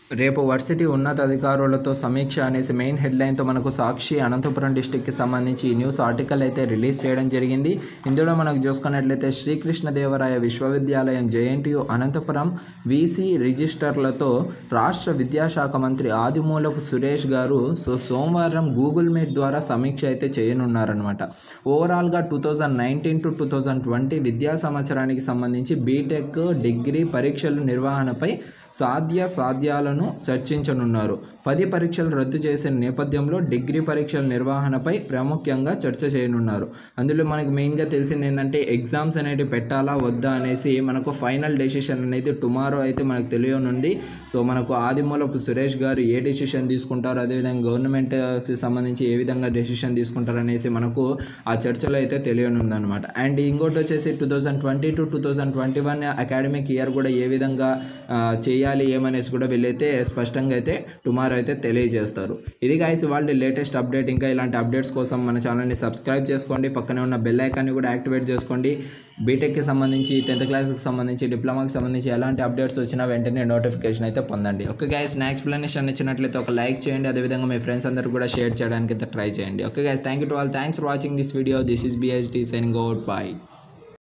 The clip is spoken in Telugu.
రేపు వర్సిటీ ఉన్నతాధికారులతో సమీక్ష అనేసి మెయిన్ హెడ్లైన్తో మనకు సాక్షి అనంతపురం డిస్టిక్కి సంబంధించి ఈ న్యూస్ ఆర్టికల్ అయితే రిలీజ్ చేయడం జరిగింది ఇందులో మనకు చూసుకున్నట్లయితే శ్రీకృష్ణదేవరాయ విశ్వవిద్యాలయం జేఎన్టీయు అనంతపురం వీసీ రిజిస్టర్లతో రాష్ట్ర విద్యాశాఖ మంత్రి ఆదిమూలపు సురేష్ గారు సో సోమవారం గూగుల్ మీట్ ద్వారా సమీక్ష అయితే చేయనున్నారనమాట ఓవరాల్గా two thousand nineteen to two thousand twenty విద్యా సంవత్సరానికి సంబంధించి బీటెక్ డిగ్రీ పరీక్షల నిర్వహణపై సాధ్య సాధ్యాలను చర్చించనున్నారు పది పరీక్షలు రద్దు చేసిన నేపథ్యంలో డిగ్రీ పరీక్షల నిర్వహణపై ప్రాముఖ్యంగా చర్చ చేయనున్నారు అందులో మనకి మెయిన్గా తెలిసింది ఏంటంటే ఎగ్జామ్స్ అనేవి పెట్టాలా వద్దా అనేసి మనకు ఫైనల్ డెసిషన్ అనేది టుమారో అయితే మనకు తెలియనుంది సో మనకు ఆదిమూలపు సురేష్ గారు ఏ డెసిషన్ తీసుకుంటారు అదేవిధంగా గవర్నమెంట్కి సంబంధించి ఏ విధంగా డెసిషన్ తీసుకుంటారు అనేసి మనకు ఆ చర్చలో అయితే తెలియనుంది అనమాట అండ్ ఇంకోటి వచ్చేసి two thousand twenty to two thousand twenty one academic year కూడా ఏ విధంగా ఆ, చేయాలి ఏమనేసి కూడా వీళ్ళైతే స్పష్టంగా అయితే టుమారో అయితే తెలియజేస్తారు ఇది గాయస్ వాళ్ళ లేటెస్ట్ అప్డేట్ ఇంకా ఇలాంటి అప్డేట్స్ కోసం మన ఛానల్ని సబ్స్క్రైబ్ చేసుకోండి పక్కనే ఉన్న బెల్ ఐకాన్ని కూడా యాక్టివేట్ చేసుకోండి బీటెక్కి సంబంధించి టెన్త్ క్లాస్కి సంబంధించి డిప్లొమాకి సంబంధించి ఎలాంటి అప్డేట్స్ వచ్చినా వెంటనే నోటిఫికేషన్ అయితే పొందండి ఓకే గైస్ నా ఎక్స్ప్లెనేషన్ ఇచ్చినట్లయితే ఒక లైక్ చేయండి అదేవిధంగా మీ ఫ్రెండ్స్ అందరూ కూడా షేర్ చేయడానికి అయితే ట్రై చేయండి okay guys thank you to all thanks for watching this video this is BHD signing out bye